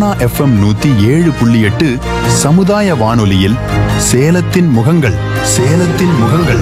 Sona FM நூத்தி ஏழு புள்ளி எட்டு சமுதாய வானொலியில் சேலத்தின் முகங்கள் சேலத்தின் முகங்கள்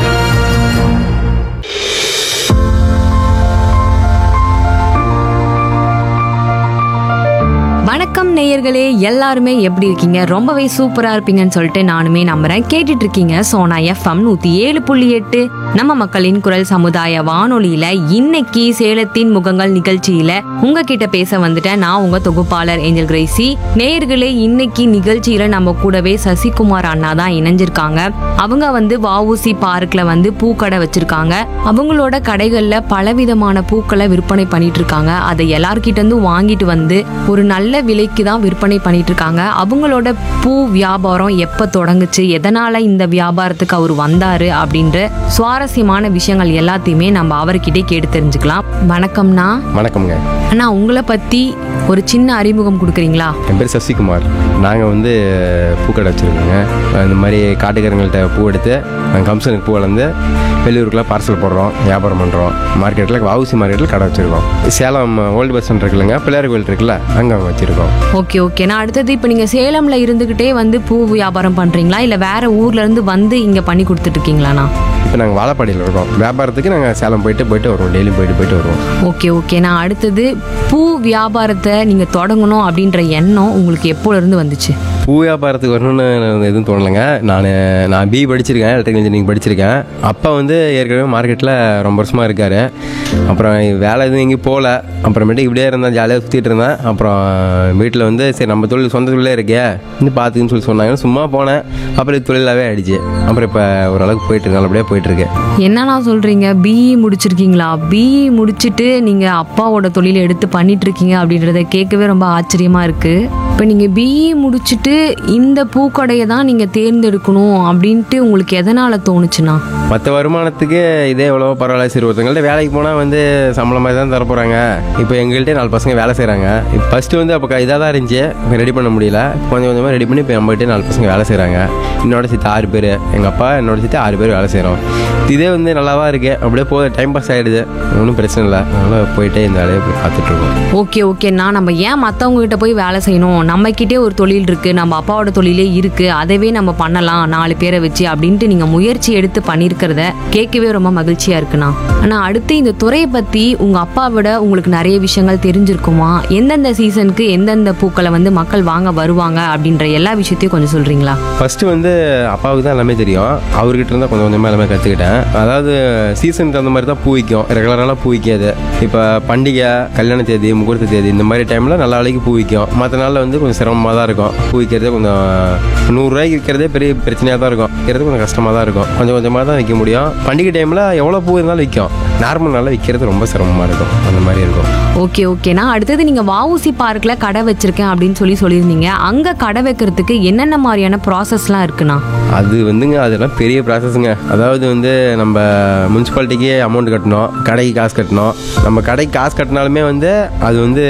வணக்கம் நேயர்களே எல்லாருமே எப்படி இருக்கீங்க ரொம்பவே சூப்பரா இருப்பீங்கன்னு சொல்லிட்டு நானுமே நம்புறேன் கேட்டுட்டு இருக்கீங்க சோனா எஃப்எம் நூத்தி ஏழு புள்ளி எட்டு நம்ம மக்களின் குரல் சமுதாய வானொலியில இன்னைக்கு சேலத்தின் முகங்கள் நிகழ்ச்சியில உங்ககிட்ட பேச வந்துட்டேன் நான் உங்க தொகுப்பாளர் ஏஞ்சல் கிரேசி நேயர்களே இன்னைக்கு நிகழ்ச்சியில நம்ம கூடவே சசிகுமார் அண்ணா தான் இணைஞ்சிருக்காங்க அவங்க வந்து வஉசி பார்க்ல வந்து பூக்கடை வச்சிருக்காங்க அவங்களோட கடைகள்ல பலவிதமான பூக்களை விற்பனை பண்ணிட்டு இருக்காங்க அதை எல்லார்கிட்ட இருந்து வாங்கிட்டு வந்து ஒரு நல்ல விலைக்கு தான் விற்பனை பண்ணிட்டு இருக்காங்க அவங்களோட பூ வியாபாரம் எப்ப தொடங்குச்சு எதனால இந்த வியாபாரத்துக்கு அவர் வந்தாரு அப்படின்ற சுவாரஸ்யமான விஷயங்கள் எல்லாத்தையுமே நம்ம அவர்கிட்டே கேட்டு தெரிஞ்சுக்கலாம் வணக்கம்ண்ணா வணக்கம்ங்க அண்ணா உங்களை பத்தி ஒரு சின்ன அறிமுகம் கொடுக்குறீங்களா என் பேர் சசிகுமார் நாங்கள் வந்து பூக்கடை வச்சுருக்கோங்க இந்த மாதிரி காட்டுக்காரங்கள்ட்ட பூ எடுத்து நாங்கள் கம்சனுக்கு பூ வளர்ந்து வெளியூருக்குலாம் பார்சல் போடுறோம் வியாபாரம் பண்ணுறோம் மார்க்கெட்டில் வவுசி மார்க்கெட்டில் கடை வச்சுருக்கோம் சேலம் ஓல்டு பஸ் ஸ்டாண்ட் இருக்குல்லங்க பிள்ளையார் கோயில் இருக்குல்ல அங்கே வச்சுருக்கோம் ஓகே ஓகே நான் அடுத்தது இப்போ நீங்க சேலம்ல இருந்துகிட்டே வந்து பூ வியாபாரம் பண்றீங்களா இல்ல வேற ஊர்ல இருந்து வந்து இங்க பண்ணி கொடுத்துட்டு இருக்கீங்களாண்ணா இப்போ நாங்கள் வாழப்பாடியில் இருக்கோம் வியாபாரத்துக்கு நாங்கள் சேலம் போயிட்டு போயிட்டு வருவோம் டெய்லியும் போயிட்டு போயிட்டு வருவோம் ஓகே ஓகே நான் அடுத்தது பூ வியாபாரத்தை நீங்க தொடங்கணும் அப்படின்ற எண்ணம் உங்களுக்கு எப்போல இருந்து வந்துச்சு பூ வியாபாரத்துக்கு வரணும்னு எதுவும் தோணலைங்க நான் நான் பி படிச்சிருக்கேன் எலக்ட்ரிக்கல் இன்ஜினியரிங் படிச்சிருக்கேன் அப்பா வந்து ஏற்கனவே மார்க்கெட்டில் ரொம்ப வருஷமாக இருக்கார் அப்புறம் வேலை எதுவும் எங்கேயும் போகல அப்புறமேட்டு இப்படியே இருந்தேன் ஜாலியாக சுற்றிட்டு இருந்தேன் அப்புறம் வீட்டில் வந்து சரி நம்ம தொழில் சொந்த தொழிலே இருக்கே இன்னும் பார்த்துக்குன்னு சொல்லி சொன்னாங்க சும்மா போனேன் அப்புறம் இது தொழிலாகவே ஆயிடுச்சு அப்புறம் இப்போ ஓரளவுக்கு போயிட்டு இருக்கு நல்லபடியாக போயிட்டுருக்கு என்னண்ணா சொல்றீங்க பிஇ முடிச்சிருக்கீங்களா பிஇ முடிச்சிட்டு நீங்க அப்பாவோட தொழிலை எடுத்து பண்ணிட்டு இருக்கீங்க அப்படின்றத கேட்கவே ரொம்ப ஆச்சரியமா இருக்கு இப்போ நீங்க பிஇ முடிச்சிட்டு இந்த பூக்கடையை தான் நீங்க தேர்ந்தெடுக்கணும் அப்படின்ட்டு உங்களுக்கு எதனால தோணுச்சுண்ணா மற்ற வருமானத்துக்கு இதே எவ்வளோ பரவாயில்ல சரி ஒருத்தங்கள்ட்ட வேலைக்கு போனால் வந்து சம்பளம் மாதிரி தான் தர போகிறாங்க இப்போ எங்கள்கிட்ட நாலு பசங்க வேலை செய்கிறாங்க இப்போ ஃபஸ்ட்டு வந்து அப்போ இதாக தான் இருந்துச்சு இப்போ ரெடி பண்ண முடியல கொஞ்சம் கொஞ்சமாக ரெடி பண்ணி இப்போ நம்மகிட்ட நாலு பசங்க வேலை செய்கிறாங்க என்னோட சேர்த்து ஆறு பேர் எங்கள் அப்பா என்னோட சேர்த்து ஆறு பேர் வேலை செய்கிறோம் இதே வந்து நல்லா தான் இருக்கு அப்படியே போக டைம் பாஸ் ஆகிடுது ஒன்றும் பிரச்சனை இல்லை அதனால் போயிட்டே இந்த வேலையை போய் பார்த்துட்ருக்கோம் ஓகே ஓகேண்ணா நம்ம ஏன் மற்றவங்க கிட்ட போய் வேலை செய்யணும் நம்மக்கிட்டே ஒரு தொழில் இருக்கு நம்ம அப்பாவோட தொழிலே இருக்கு அதவே நம்ம பண்ணலாம் நாலு பேரை வச்சு அப்படின்ட்டு நீங்க முயற்சி எடுத்து பண்ணியிருக்கிறத கேட்கவே ரொம்ப மகிழ்ச்சியா இருக்குண்ணா ஆனா அடுத்து இந்த துறையை பத்தி உங்க அப்பா விட உங்களுக்கு நிறைய விஷயங்கள் தெரிஞ்சிருக்குமா எந்தெந்த சீசனுக்கு எந்தெந்த பூக்களை வந்து மக்கள் வாங்க வருவாங்க அப்படின்ற எல்லா விஷயத்தையும் கொஞ்சம் சொல்றீங்களா ஃபஸ்ட்டு வந்து அப்பாவுக்கு தான் எல்லாமே தெரியும் அவர்கிட்ட இருந்தால் கொஞ்சம் கொஞ்சமாக எல்லாமே கற்றுக்கிட்டேன் அதாவது சீசனுக்கு தகுந்த மாதிரி தான் பூ விற்கும் ரெகுலராலாம் பூ விற்காது இப்போ பண்டிகை கல்யாண தேதி முகூர்த்த தேதி இந்த மாதிரி டைமில் நல்ல நாளைக்கு பூ விற்கும் மற்ற நாளில் வந்து கொஞ்சம் சிரமமாக தான் இருக்கும் பூ விற்கிறதே கொஞ்சம் நூறுரூவாய்க்கு விற்கிறதே பெரிய பிரச்சனையாக தான் இருக்கும் விற்கிறது கொஞ்சம் கஷ்டமாக தான் இருக்கும் கொஞ்சம் கொஞ்சமாக தான் விற்க முடியும் பண்டிகை டைமில் எவ்வளோ பூ இருந்தாலும் விற்கும் நார்மல் நாளில் விற்கிறது ரொம்ப சிரமமாக இருக்கும் அந்த மாதிரி இருக்கும் ஓகே ஓகேண்ணா அடுத்தது நீங்க வஉசி பார்க்ல கடை வச்சிருக்கேன் அப்படின்னு சொல்லி சொல்லியிருந்தீங்க அங்க கடை வைக்கிறதுக்கு என்னென்ன மாதிரியான ப்ராசஸ்லாம் இருக்குண்ணா அது வந்துங்க அதெல்லாம் பெரிய ப்ராசஸுங்க அதாவது வந்து நம்ம முனிசிபாலிட்டிக்கே அமௌண்ட் கட்டணும் கடைக்கு காசு கட்டணும் நம்ம கடைக்கு காசு கட்டினாலுமே வந்து அது வந்து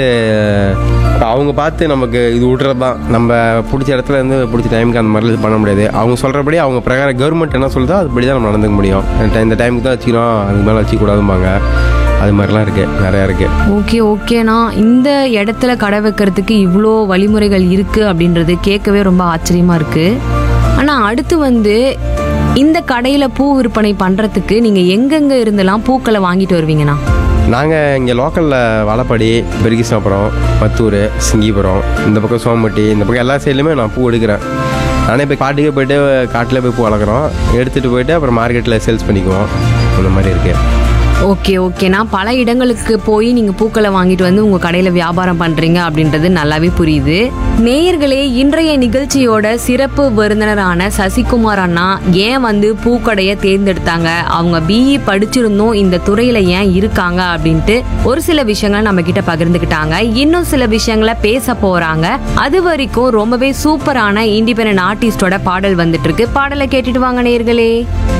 இப்ப அவங்க பார்த்து நமக்கு இது விட்றது தான் நம்ம பிடிச்ச இடத்துல இருந்து பிடிச்ச டைமுக்கு அந்த மாதிரிலாம் இது பண்ண முடியாது அவங்க சொல்கிறபடி அவங்க பிரகாரம் கவர்மெண்ட் என்ன சொல்லுதோ அதுபடி தான் நம்ம நடந்துக்க முடியும் இந்த டைமுக்கு தான் வச்சுக்கணும் அதுக்கு மேலே வச்சுக்கூடாதும்பாங்க அது மாதிரிலாம் இருக்குது நிறையா இருக்குது ஓகே ஓகேண்ணா இந்த இடத்துல கடை வைக்கிறதுக்கு இவ்வளோ வழிமுறைகள் இருக்கு அப்படின்றது கேட்கவே ரொம்ப ஆச்சரியமா இருக்கு ஆனா அடுத்து வந்து இந்த கடையில பூ விற்பனை பண்றதுக்கு நீங்க எங்கெங்க இருந்தெல்லாம் பூக்களை வாங்கிட்டு வருவீங்கண்ணா நாங்கள் இங்கே லோக்கலில் வாழப்பாடி பெருகிசாபுரம் மத்தூர் சிங்கிபுரம் இந்த பக்கம் சோம்பட்டி இந்த பக்கம் எல்லா சைட்லையுமே நான் பூ எடுக்கிறேன் நானே இப்போ காட்டுக்கே போயிட்டு காட்டில் போய் பூ வளர்க்குறோம் எடுத்துகிட்டு போயிட்டு அப்புறம் மார்க்கெட்டில் சேல்ஸ் பண்ணிக்குவோம் அந்த மாதிரி இருக்குது ஓகே ஓகேண்ணா பல இடங்களுக்கு போய் நீங்க பூக்களை வாங்கிட்டு வந்து உங்க கடையில வியாபாரம் பண்றீங்க அப்படின்றது நல்லாவே புரியுது நேயர்களே இன்றைய நிகழ்ச்சியோட சிறப்பு விருந்தினரான சசிகுமார் அண்ணா ஏன் வந்து பூக்கடையை தேர்ந்தெடுத்தாங்க அவங்க பிஇ படிச்சிருந்தும் இந்த துறையில ஏன் இருக்காங்க அப்படின்ட்டு ஒரு சில விஷயங்களை நம்ம கிட்ட பகிர்ந்துக்கிட்டாங்க இன்னும் சில விஷயங்களை பேச போறாங்க அது வரைக்கும் ரொம்பவே சூப்பரான இண்டிபெண்டன்ட் ஆர்டிஸ்டோட பாடல் வந்துட்டு இருக்கு பாடலை கேட்டுட்டு வாங்க நேயர்களே